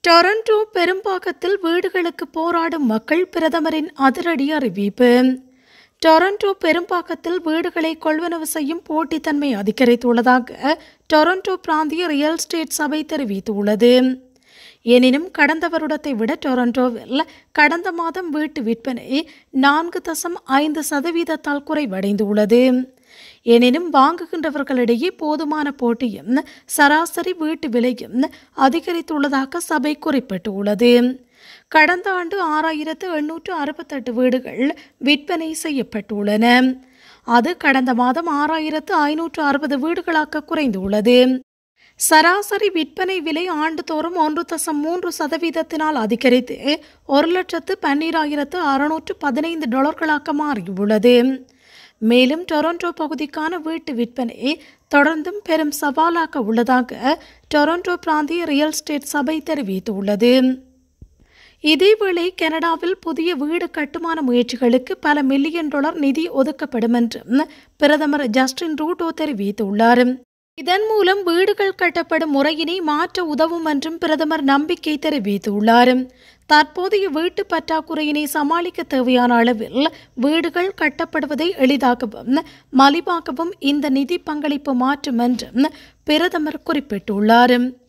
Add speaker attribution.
Speaker 1: Toronto பெரும்பாக்கத்தில் வீடுகளுக்கு போராடும் மக்கள் பிரதமரின் அதிரடி அறிவிப்பு டொரண்டோ பெரும்பாக்கத்தில் வீடுகளை கொள்வனவு செய்யும் போட்டித்தன்மை அதிகரித்துள்ளதாக டொரண்டோ பிராந்திய ரியல் எஸ்டேட் சபை தெரிவித்துள்ளது எனினும் கடந்த வருடத்தை விட டொரண்டோவில் கடந்த மாதம் வீட்டு விற்பனை நான்கு தசம் ஐந்து சதவீதத்தால் குறைவடைந்துள்ளது எனினும் வாங்குகின்றவர்களிடையே போதுமான போட்டியும் சராசரி வீட்டு விலையும் அதிகரித்துள்ளதாக சபை குறிப்பிட்டுள்ளது கடந்த ஆண்டு ஆறாயிரத்து எண்ணூற்று அறுபத்தெட்டு வீடுகள் விற்பனை செய்யப்பட்டுள்ளன அது கடந்த மாதம் ஆறாயிரத்து ஐநூற்று அறுபது வீடுகளாக குறைந்துள்ளது சராசரி விற்பனை விலை ஆண்டுதோறும் ஒன்று தசம் மூன்று சதவீதத்தினால் அதிகரித்து ஒரு லட்சத்து பன்னிராயிரத்து அறுநூற்று பதினைந்து டாலர்களாக மாறியுள்ளது மேலும் டொரண்டோ பகுதிக்கான வீட்டு விற்பனை தொடர்ந்தும் பெரும் சவாலாக உள்ளதாக டொரண்டோ பிராந்திய ரியல் எஸ்டேட் சபை தெரிவித்துள்ளது இதேவேளை கனடாவில் புதிய வீடு கட்டுமான முயற்சிகளுக்கு பல மில்லியன் டாலர் நிதி ஒதுக்கப்படும் என்றும் பிரதமர் ஜஸ்டின் ரூடோ தெரிவித்துள்ளார் இதன் மூலம் வீடுகள் கட்டப்படும் முறையினை மாற்ற உதவும் என்றும் பிரதமர் நம்பிக்கை தெரிவித்துள்ளார் தற்போதைய வீட்டு பற்றாக்குறையினை சமாளிக்க தேவையான அளவில் வீடுகள் கட்டப்படுவதை எளிதாக்கவும் மலிவாக்கவும் இந்த நிதி பங்களிப்பு மாற்றும் என்றும் பிரதமர் குறிப்பிட்டுள்ளார்